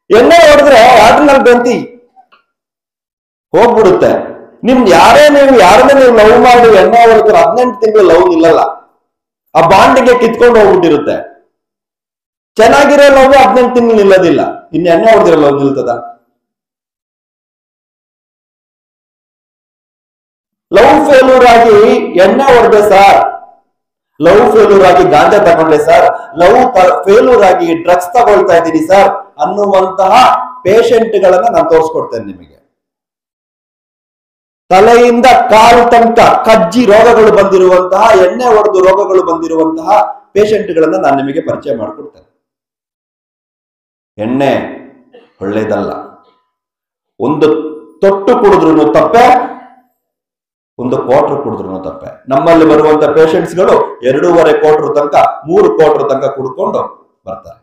ಎಣ್ಣೆ ಹೊಡೆದ್ರೆ ಆಡ್ರಿನಲ್ ಗ್ರಂಥಿ ಹೋಗ್ಬಿಡುತ್ತೆ ನಿಮ್ ಯಾರೇ ನೀವು ಯಾರನ್ನೇ ನೀವು ಲವ್ ಮಾಡಿ ಎಣ್ಣೆ ಹೊಡೆದ್ರೆ ಹದಿನೆಂಟು ತಿಂಗಳು ಲವ್ ನಿಲ್ಲಲ್ಲ ಆ ಬಾಂಡಿಗೆ ಕಿತ್ಕೊಂಡು ಹೋಗ್ಬಿಟ್ಟಿರುತ್ತೆ ಚೆನ್ನಾಗಿರೋ ಲವ್ ಹದಿನೆಂಟು ತಿಂಗಳು ನಿಲ್ಲೋದಿಲ್ಲ ಇನ್ನು ಎಣ್ಣೆ ಹೊಡೆದಿರೋ ಲವ್ ನಿಲ್ತದ ಲವ್ ಫೇಲ್ಯೂರ್ ಆಗಿ ಎಣ್ಣೆ ಹೊಡೆದೆ ಸರ್ ಲವ್ ಫೇಲ್ಯೂರ್ ಆಗಿ ಗಾಂಜಾ ತಗೊಂಡೆ ಸರ್ ಲವ್ ಫೇಲ್ಯೂರ್ ಆಗಿ ಡ್ರಗ್ಸ್ ತಗೊಳ್ತಾ ಇದ್ದೀನಿ ಸರ್ ಅನ್ನುವಂತಹ ಪೇಷಂಟ್ ಗಳನ್ನ ನಾನು ತೋರಿಸ್ಕೊಡ್ತೇನೆ ನಿಮಗೆ ತಲೆಯಿಂದ ಕಾಲು ತನಕ ಕಜ್ಜಿ ರೋಗಗಳು ಬಂದಿರುವಂತಹ ಎಣ್ಣೆ ಹೊಡೆದು ರೋಗಗಳು ಬಂದಿರುವಂತಹ ಪೇಷಂಟ್ ಗಳನ್ನ ನಾನು ನಿಮಗೆ ಪರಿಚಯ ಮಾಡಿಕೊಡ್ತೇನೆ ಎಣ್ಣೆ ಒಳ್ಳೇದಲ್ಲ ಒಂದು ತೊಟ್ಟು ಕುಡಿದ್ರು ತಪ್ಪೆ ಒಂದು ಕ್ವಾರ್ಟರ್ ಕುಡಿದ್ರು ತಪ್ಪೆ ನಮ್ಮಲ್ಲಿ ಬರುವಂತ ಪೇಷಂಟ್ಸ್ ಗಳು ಎರಡೂವರೆ ಕ್ವಾರ್ಟರ್ ತನಕ ಮೂರು ಕ್ವಾರ್ಟರ್ ತನಕ ಕುಡ್ಕೊಂಡು ಬರ್ತಾರೆ